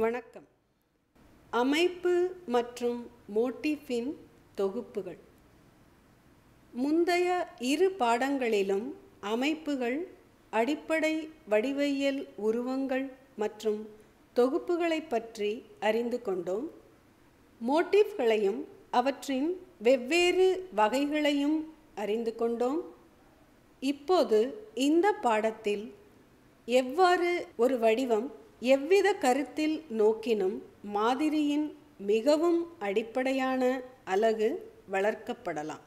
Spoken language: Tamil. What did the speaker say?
வணக்கம் அமைப்பு மற்றும் மோட்டிஃபின் தொகுப்புகள் முந்தைய இரு பாடங்களிலும் அமைப்புகள் அடிப்படை வடிவியல் உருவங்கள் மற்றும் தொகுப்புகளை பற்றி அறிந்து கொண்டோம் மோட்டிவ்களையும் அவற்றின் வெவ்வேறு வகைகளையும் அறிந்து கொண்டோம் இப்போது இந்த பாடத்தில் எவ்வாறு ஒரு வடிவம் எவ்வித கருத்தில் நோக்கினும் மாதிரியின் மிகவும் அடிப்படையான அலகு வளர்க்கப்படலாம்